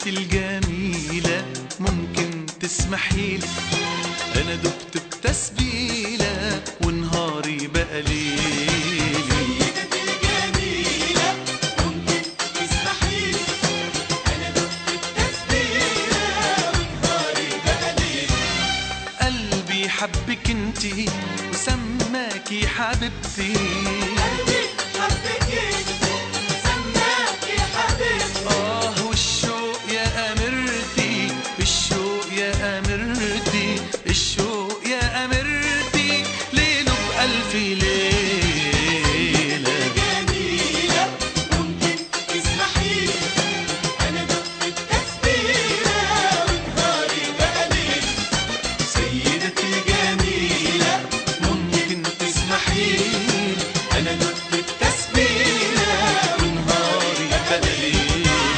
سيدتي الجميلة ممكن تسمحيلي أنا دبت بتسبيلة ونهاري بقى ليلي سيدتي الجميلة ممكن تسمحيلي أنا دقت التسبيلة ونهاري بقى ليل قلبي حبك انتي وسماكي حبيبتي قلبي حبك انت سماكي حبيبتي آه والشوق يا أميرتي الشوق يا أميرتي الشوق يا أميرتي ليله بألف ليلة جميلة ممكن تسمحيلي أنا دقت التسبيلة ونهاري بقى ليل سيدتي الجميلة ممكن تسمحيلي أنا دقت التسبيلة ونهاري بقى ليلي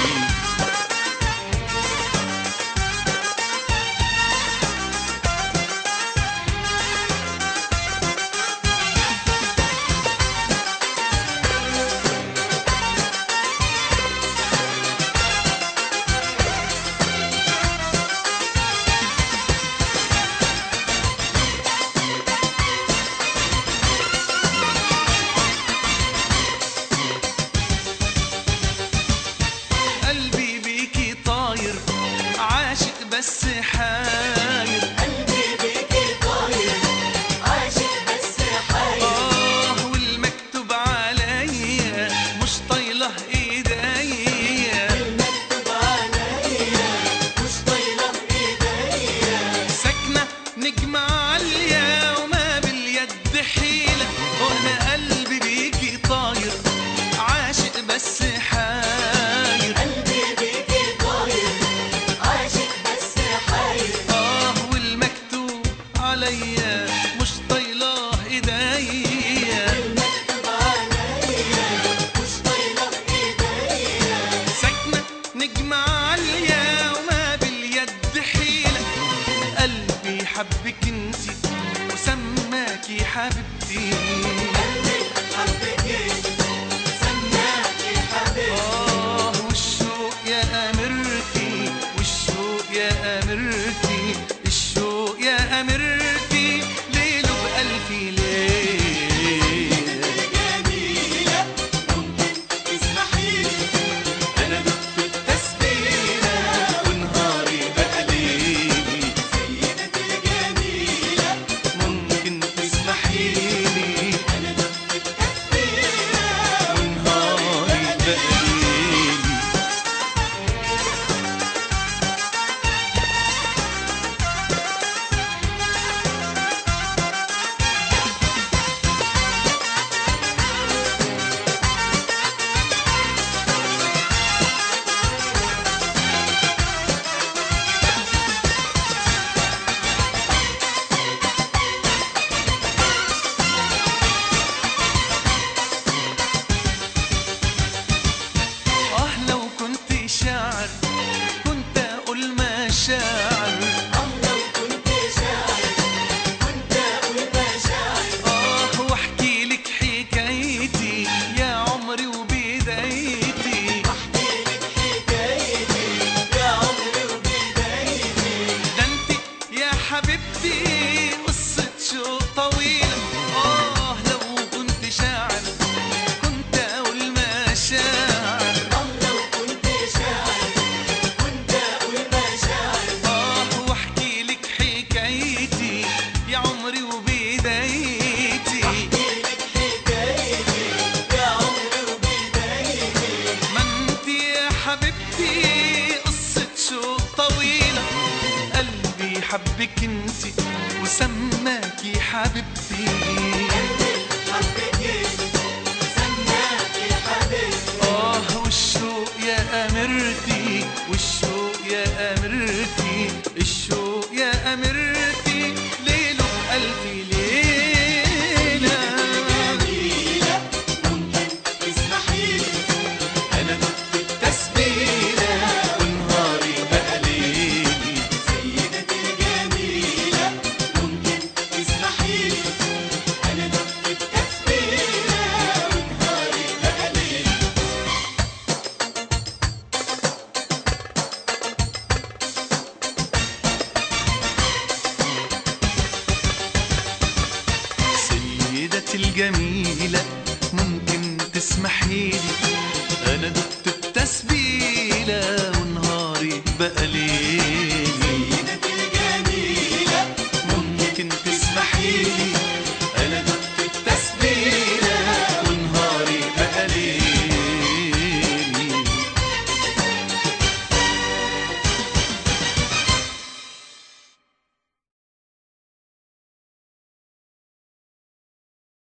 قلبي بيكي طاير عاشق بس حاير قلبي بيكي طاير عاشق بس حاير آه والمكتوب عليا مش طايله ايديا المكتوب عليا مش طايلة ايديا ساكنة نجمة عالية وما باليد حيلة وانا قلبي بيكي طاير عاشق بس حاير قلبي بيكي طاير عاشق بس حاير آه والمكتوب عليا مش طايله ايديا المكتوب عليا مش طايلة ايديا ساكنة نجمة عالية وما باليد حيلة قلبي حبك انتي وسماكي حبيبتي قلبي حبك انت سماكي حبيبتي آه والشوق يا أميرتي والشوق يا أميرتي الشوق يا أميرتي ليله بألف ليلة جميلة ممكن تسمحيلي أنا دقت التسبيلة ونهاري بقى ليلي سيدتي الجميلة ممكن تسمحيلي أنا دقت التسبيلة ونهاري بقى ليلي آه لو كنت شاعر كنت أقول مشاعر أم لو كنت شاعر كنت أقول مشاعر آه واحكي لك حكايتي يا عمري وبدايتي أحكي لك حكايتي يا عمري وبدايتي ده انت يا حبيبتي قصة شوق طويلة آه لو كنت شاعر كنت أقول مشاعر أم لو كنت شاعر كنت أقول مشاعر آه واحكي لك حكايتي يا عمري وبدايتي أحكي لك حكايتي يا عمري وبدايتي ما انت يا حبيبتي قصة شوق طويلة قلبي حبك انت وسماكي حبيبتي حبك انت سماكي حبيبتي آه والشوق يا أميرتي والشوق يا أميرتي الشوق يا أميرتي ليله بألف ليلة جميلة ممكن تسمحيلي أنا دقت التسبيلة ونهاري بقى ليلي سيدتي الجميلة ممكن تسمحيلي أنا دقت ست الجميلة ممكن تسمحيلي أنا دقت التسبيلة ونهاري بقى ليلة